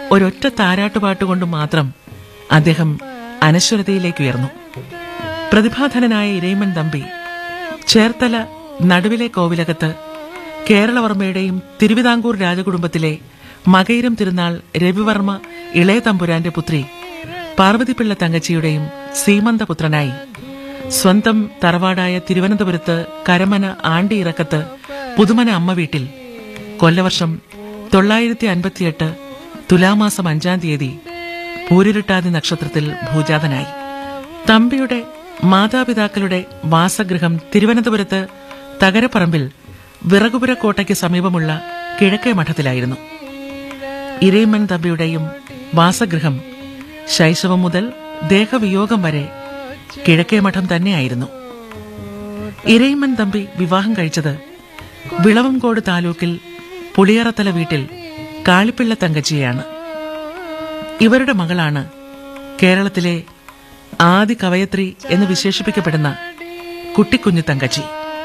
ഒരൊറ്റ താരാട്ടുപാട്ടുകൊണ്ട് മാത്രം അദ്ദേഹം അനശ്വരതയിലേക്ക് ഉയർന്നു പ്രതിഭാധനനായ ഇരയിമൻ തമ്പി ചേർത്തല നടുവിലെ കോവിലകത്ത് കേരളവർമ്മയുടെയും തിരുവിതാംകൂർ രാജകുടുംബത്തിലെ മകയിരം തിരുനാൾ രവിവർമ്മ ഇളയ തമ്പുരാന്റെ പുത്രി പാർവതിപ്പിള്ള തങ്കച്ചിയുടെയും സീമന്തപുത്രനായി സ്വന്തം തറവാടായ തിരുവനന്തപുരത്ത് കരമന ആണ്ടിയിറക്കത്ത് പുതുമന അമ്മ വീട്ടിൽ കൊല്ലവർഷം തൊള്ളായിരത്തി അൻപത്തിയെട്ട് തുലാമാസം അഞ്ചാം തീയതി പൂരുരുട്ടാതി നക്ഷത്രത്തിൽ ഭൂജാതനായി തമ്പിയുടെ മാതാപിതാക്കളുടെ വാസഗൃഹം തിരുവനന്തപുരത്ത് തകരപ്പറമ്പിൽ വിറകുപുര കോട്ടയ്ക്ക് സമീപമുള്ള കിഴക്കേ മഠത്തിലായിരുന്നു ഇരയിമ്മൻ തമ്പിയുടെയും വാസഗൃഹം ശൈശവം മുതൽ ദേഹവിയോഗം വരെ കിഴക്കേ മഠം തന്നെയായിരുന്നു ഇരയിമ്മൻ തമ്പി വിവാഹം കഴിച്ചത് വിളവംകോട് താലൂക്കിൽ പുളിയറത്തല വീട്ടിൽ കാളിപ്പിള്ള തങ്കച്ചിയാണ് ഇവരുടെ മകളാണ് കേരളത്തിലെ ആദി കവയത്രി എന്ന് വിശേഷിപ്പിക്കപ്പെടുന്ന കുട്ടിക്കുഞ്ഞു തങ്കച്ചി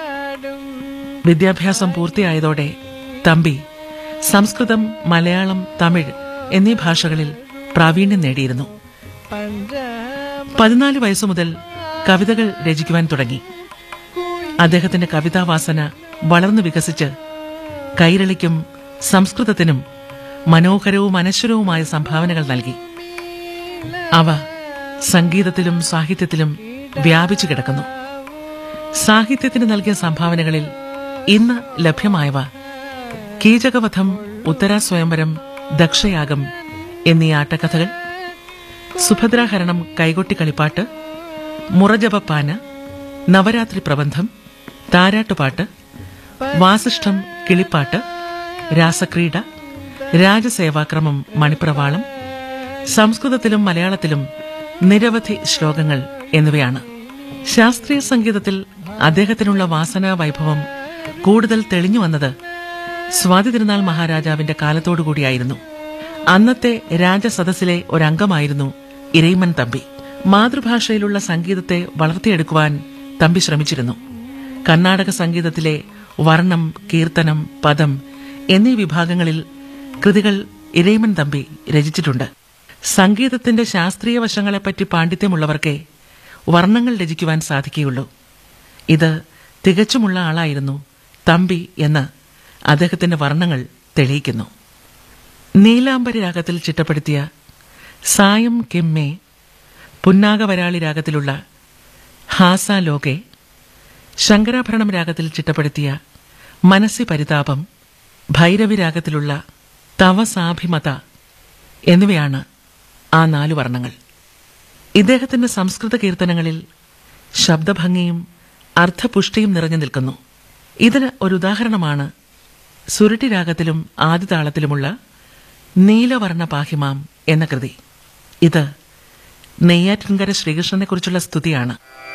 വിദ്യാഭ്യാസം പൂർത്തിയായതോടെ തമ്പി സംസ്കൃതം മലയാളം തമിഴ് എന്നീ ഭാഷകളിൽ പ്രാവീണ്യം നേടിയിരുന്നു പതിനാല് വയസ്സു മുതൽ കവിതകൾ രചിക്കുവാൻ തുടങ്ങി അദ്ദേഹത്തിന്റെ കവിതാവാസന വളർന്നു വികസിച്ച് കൈരളിക്കും സംസ്കൃതത്തിനും മനോഹരവും അനശ്വരവുമായ സംഭാവനകൾ നൽകി അവ സംഗീതത്തിലും സാഹിത്യത്തിലും വ്യാപിച്ചു കിടക്കുന്നു സാഹിത്യത്തിന് നൽകിയ സംഭാവനകളിൽ ഇന്ന് ലഭ്യമായവ കീചകവധം ഉത്തരാ സ്വയംവരം ദക്ഷയാഗം എന്നീ ആട്ടക്കഥകൾ സുഭദ്രാഹരണം കൈകൊട്ടി കളിപ്പാട്ട് മുറജപപ്പാന നവരാത്രി പ്രബന്ധം താരാട്ടുപാട്ട് വാസിഷ്ഠം കിളിപ്പാട്ട് രാസക്രീഡ രാജസേവാക്രമം മണിപ്രവാളം സംസ്കൃതത്തിലും മലയാളത്തിലും നിരവധി ശ്ലോകങ്ങൾ എന്നിവയാണ് ശാസ്ത്രീയ സംഗീതത്തിൽ അദ്ദേഹത്തിനുള്ള വാസനാ വൈഭവം കൂടുതൽ തെളിഞ്ഞു വന്നത് സ്വാതി തിരുനാൾ മഹാരാജാവിന്റെ കാലത്തോടുകൂടിയായിരുന്നു അന്നത്തെ രാജസദസ്സിലെ ഒരംഗമായിരുന്നു ഇരയിമൻ തമ്പി മാതൃഭാഷയിലുള്ള സംഗീതത്തെ വളർത്തിയെടുക്കുവാൻ തമ്പി ശ്രമിച്ചിരുന്നു കർണാടക സംഗീതത്തിലെ വർണ്ണം കീർത്തനം പദം എന്നീ വിഭാഗങ്ങളിൽ കൃതികൾ ഇരയിമൻ തമ്പി രചിച്ചിട്ടുണ്ട് സംഗീതത്തിന്റെ ശാസ്ത്രീയ വശങ്ങളെപ്പറ്റി പാണ്ഡിത്യമുള്ളവർക്കേ വർണ്ണങ്ങൾ രചിക്കുവാൻ സാധിക്കുകയുള്ളൂ ഇത് തികച്ചുമുള്ള ആളായിരുന്നു തമ്പി എന്ന് അദ്ദേഹത്തിന്റെ വർണ്ണങ്ങൾ തെളിയിക്കുന്നു നീലാംബരി രാഗത്തിൽ ചിട്ടപ്പെടുത്തിയ സായം കെമ്മേ പുന്നാഗവരാളി രാഗത്തിലുള്ള ഹാസ ലോകെ ശങ്കരാഭരണം രാഗത്തിൽ ചിട്ടപ്പെടുത്തിയ മനസ്സി പരിതാപം ഭൈരവി രാഗത്തിലുള്ള തവസാഭിമത എന്നിവയാണ് ആ നാലു വർണ്ണങ്ങൾ ഇദ്ദേഹത്തിന്റെ സംസ്കൃത കീർത്തനങ്ങളിൽ ശബ്ദഭംഗിയും അർത്ഥപുഷ്ടിയും നിറഞ്ഞു നിൽക്കുന്നു ഇതിന് ഒരു ഉദാഹരണമാണ് സുരുട്ടി രാഗത്തിലും ആദിതാളത്തിലുമുള്ള നീലവർണ്ണ പാഹിമാം എന്ന കൃതി ഇത് നെയ്യാറ്റിൻകര ശ്രീകൃഷ്ണനെക്കുറിച്ചുള്ള സ്തുതിയാണ്